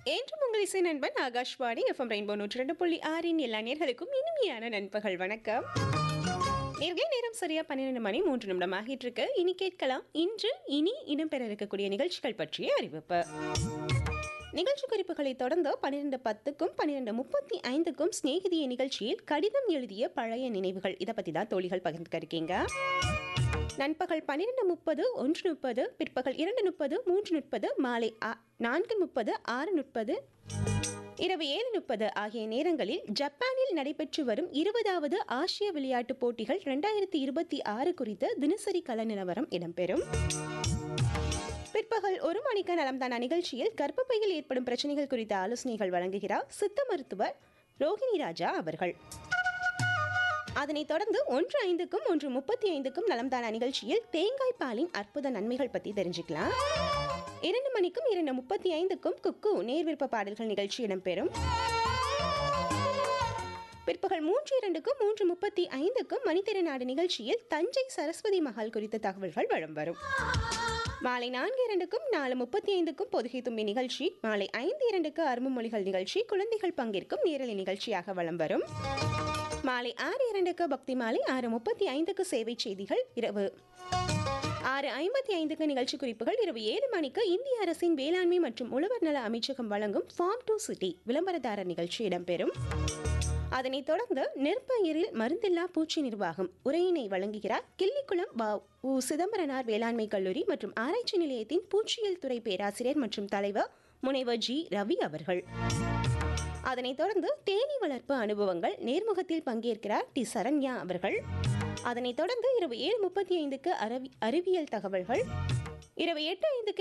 என்றும் உங்கள் இசை நண்பன் ஆகாஷ்வாணி எஃப்எம் ரெயின்போ நூற்றி ரெண்டு புள்ளி ஆறின் எல்லா நேர்களுக்கும் இனிமையான நண்பகல் வணக்கம் நேர்கை நேரம் சரியா பன்னிரெண்டு மணி மூன்று நிமிடம் ஆகிட்டு இருக்கு இனி கேட்கலாம் இன்று இனி இடம்பெற இருக்கக்கூடிய நிகழ்ச்சிகள் பற்றிய அறிவிப்பு நிகழ்ச்சி குறிப்புகளை தொடர்ந்து பன்னிரெண்டு பத்துக்கும் பன்னிரெண்டு முப்பத்தி ஐந்துக்கும் சிநேகிதிய நிகழ்ச்சியில் கடிதம் எழுதிய பழைய நினைவுகள் இதை பற்றி தான் தோழிகள் பகிர்ந்துக்க இருக்கீங்க நண்பகல் பன்னிரெண்டு முப்பது ஒன்று முப்பது பிற்பகல் இரண்டு முப்பது மூன்று முப்பது மாலை ஆ- நான்கு முப்பது ஆறு முப்பது இரவு ஏழு முப்பது ஆகிய நேரங்களில் ஜப்பானில் நடைபெற்று வரும் இருபதாவது ஆசிய விளையாட்டுப் போட்டிகள் ரெண்டாயிரத்தி இருபத்தி ஆறு குறித்த தினசரி கள நிலவரம் இடம்பெறும் பிற்பகல் ஒரு மணிக்கு நலம்தானா நிகழ்ச்சியில் கர்ப்பப்பையில் ஏற்படும் பிரச்சனைகள் குறித்த ஆலோசனைகள் வழங்குகிறார் சித்த மருத்துவர் ரோகிணி ராஜா அவர்கள் அதனைத் தொடர்ந்து ஒன்று ஐந்துக்கும் ஒன்று முப்பத்தி ஐந்துக்கும் நலம்தானா நிகழ்ச்சியில் தேங்காய் பாலின் அற்புத நன்மைகள் பற்றி தெரிஞ்சுக்கலாம் இரண்டு மணிக்கும் இரண்டு முப்பத்தி ஐந்துக்கும் குக்கு நேர் விருப்ப பாடல்கள் நிகழ்ச்சி இடம்பெறும் பிற்பகல் மூன்று இரண்டுக்கும் மூன்று முப்பத்தி ஐந்துக்கும் மணித்திறநாடு நிகழ்ச்சியில் தஞ்சை சரஸ்வதி மஹால் குறித்த தகவல்கள் வலம் வரும் மாலை நான்கு இரண்டுக்கும் நாலு முப்பத்தி ஐந்துக்கும் பொதுகை தும்பி நிகழ்ச்சி மாலை ஐந்து இரண்டுக்கு அரும்பு மொழிகள் நிகழ்ச்சி குழந்தைகள் பங்கேற்கும் நேரலை நிகழ்ச்சியாக வலம் வரும் மாலை ஆறு இரண்டுக்கு பக்தி மாலை ஆறு முப்பத்தி ஐந்துக்கு சேவை செய்திகள் இரவு ஆறு ஐம்பத்தி ஐந்துக்கு நிகழ்ச்சி குறிப்புகள் இரவு ஏழு மணிக்கு இந்திய அரசின் வேளாண்மை மற்றும் உழவர் நல அமைச்சகம் வழங்கும் ஃபார்ம் டு சிட்டி விளம்பரதாரர் நிகழ்ச்சி இடம்பெறும் அதனைத் தொடர்ந்து நெற்பயிரில் மருந்தில்லா பூச்சி நிர்வாகம் உரையினை வழங்குகிறார் கிள்ளிக்குளம் வ உ சிதம்பரனார் வேளாண்மை கல்லூரி மற்றும் ஆராய்ச்சி நிலையத்தின் பூச்சியியல் துறை பேராசிரியர் மற்றும் தலைவர் முனைவர் ஜி ரவி அவர்கள் அதனைத் தொடர்ந்து தேனீ வளர்ப்பு அனுபவங்கள் நேர்முகத்தில் பங்கேற்கிறார் டி சரண்யா அவர்கள் அதனைத் தொடர்ந்து இரவு ஏழு முப்பத்தி ஐந்துக்கு அறிவியல் தகவல்கள் இரவு எட்டு ஐந்துக்கு